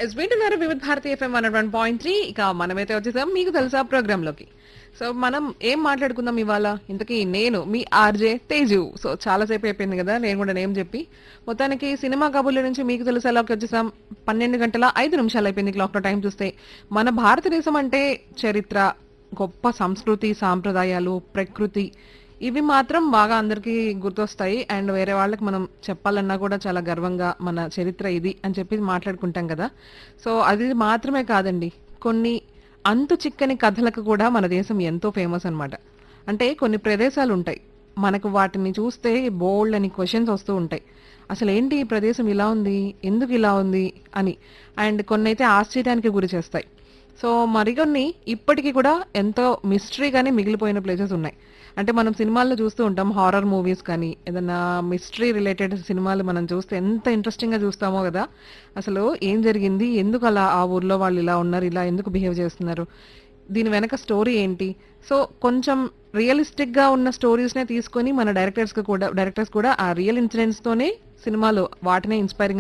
yes వింటున్నారు Vividh Bharati FM one one point three ఇక మనమైతే వచ్చేసాం మీకు తెలుసా ప్రోగ్రామ్ లోకి సో మనం ఏం మాట్లాడుకుందాం ఇవాళ ఇంతకీ నేను మీ ఆర్జే తేజు సో చాలా సేపు అయిపోయింది కదా నేను కూడా నేమ్ చెప్పి మొత్తానికి సినిమా కబుర్ల నుంచి మీకు తెలుసేలాకి వచ్చేసాం పన్నెండు గంటల ఐదు నిమిషాలు అయిపోయింది క్లాక్ లో టైం చూస్తే మన భారతదేశం అంటే చరిత్ర గొప్ప సంస్కృతి సాంప్రదాయాలు ప్రకృతి ఇవి మాత్రం బాగా అందరికీ గుర్తొస్తాయి అండ్ వేరే వాళ్ళకి మనం చెప్పాలన్నా కూడా చాలా గర్వంగా మన చరిత్ర ఇది అని చెప్పి మాట్లాడుకుంటాం కదా సో అది మాత్రమే కాదండి కొన్ని అంతు చిక్కని కథలకు కూడా మన దేశం ఎంతో ఫేమస్ అన్నమాట అంటే కొన్ని ప్రదేశాలు ఉంటాయి మనకు వాటిని చూస్తే బోల్డ్ అని క్వశ్చన్స్ వస్తూ ఉంటాయి అసలు ఏంటి ఈ ప్రదేశం ఇలా ఉంది ఎందుకు ఇలా ఉంది అని అండ్ కొన్ని అయితే ఆశ్చర్యానికి గురి చేస్తాయి సో మరికొన్ని ఇప్పటికీ కూడా ఎంతో మిస్టరీగానే మిగిలిపోయిన ప్లేసెస్ ఉన్నాయి అంటే మనం సినిమాల్లో చూస్తూ ఉంటాం హారర్ మూవీస్ కానీ ఏదైనా మిస్టరీ రిలేటెడ్ సినిమాలు మనం చూస్తే ఎంత ఇంట్రెస్టింగ్ గా చూస్తామో కదా అసలు ఏం జరిగింది ఎందుకు అలా ఆ ఊర్లో వాళ్ళు ఇలా ఉన్నారు ఇలా ఎందుకు బిహేవ్ చేస్తున్నారు దీని వెనక స్టోరీ ఏంటి సో కొంచెం రియలిస్టిక్ గా ఉన్న స్టోరీస్ నే తీసుకొని మన డైరెక్టర్స్ కూడా డైరెక్టర్స్ కూడా ఆ రియల్ ఇన్సిడెంట్స్ తోనే సినిమాలు వాటినే ఇన్స్పైరింగ్